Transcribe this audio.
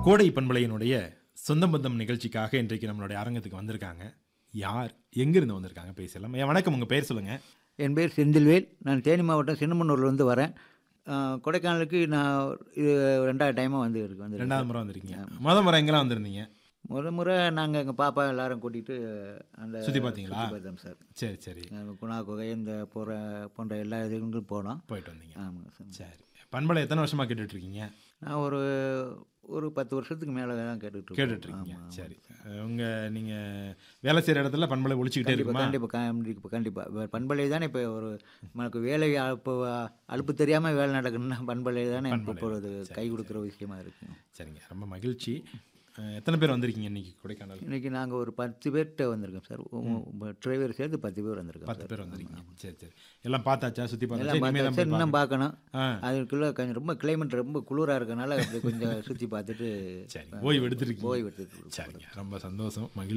கோடை பண்பலையினுடைய சொந்த பந்தம் நிகழ்ச்சிக்காக இன்றைக்கு நம்மளுடைய அரங்கத்துக்கு வந்திருக்காங்க யார் எங்கிருந்து வந்திருக்காங்க பேசலாம் ஐயா வணக்கம் உங்கள் பேர் சொல்லுங்கள் என் பேர் செந்தில்வேல் நான் தேனி மாவட்டம் சின்னமன்னூர்லேருந்து வரேன் ஆஹ் கொடைக்கானலுக்கு நான் இது ரெண்டாவது டைமாக வந்து இருக்கு வந்து ரெண்டாவது முறை வந்திருக்கீங்க முத முறை எங்கெல்லாம் வந்திருந்தீங்க முத முறை நாங்கள் எங்கள் பாப்பா எல்லாரும் கூட்டிகிட்டு அந்த சுத்தி பார்த்தீங்களா? சுத்தி பார்த்தோம் சார் சரி சரி அஹ் குணா குகை இந்த போகிற போன்ற எல்லா இதுக்கும் போனோம் போயிட்டு வந்தீங்க ஆமாங்க சார் சரி பண்பலை எத்தனை வருஷமாக கேட்டுட்டு இருக்கீங்க நான் ஒரு ஒரு பத்து வருஷத்துக்கு மேலே தான் கேட்டுட்டு கேட்டுட்டு இருக்கீங்க சரி உங்கள் நீங்கள் வேலை செய்கிற இடத்துல பண்பலை ஒழிச்சிக்கிட்டே இருக்குமா கண்டிப்பாக கண்டிப்பாக கண்டிப்பாக பண்பலை தானே இப்போ ஒரு நமக்கு வேலை இப்போ அலுப்பு தெரியாமல் வேலை நடக்கணும்னா பண்பலை தானே இப்போ ஒரு கை கொடுக்குற விஷயமா இருக்கு சரிங்க ரொம்ப மகிழ்ச்சி அஹ், எத்தனை பேர் வந்திருக்கீங்க இன்னைக்கு கொடைக்கானல் இன்னைக்கு நாங்கள் ஒரு பத்து பேர்கிட்ட வந்திருக்கோம் சார் டிரைவர் சேர்த்து பத்து பேர் வந்திருக்கோம் பத்து பேர் வந்திருக்கீங்க சரி சரி எல்லாம் பார்த்தாச்சா சுற்றி பார்த்தாச்சா எல்லாம் இனிமே பார்த்தா தான் சார் இன்னும் பார்க்கணும் ஆ அதுக்குள்ளே கொஞ்சம் ரொம்ப கிளைமேட் ரொம்ப குளிராக இருக்கனால அப்படி கொஞ்சம் சுற்றி பார்த்துட்டு சரி ஓய்வு எடுத்துருக்கீங்க ஓய்வு எடுத்துட்டு சரிங்க ரொம்ப சந்தோஷம் மகிழ்ச்சி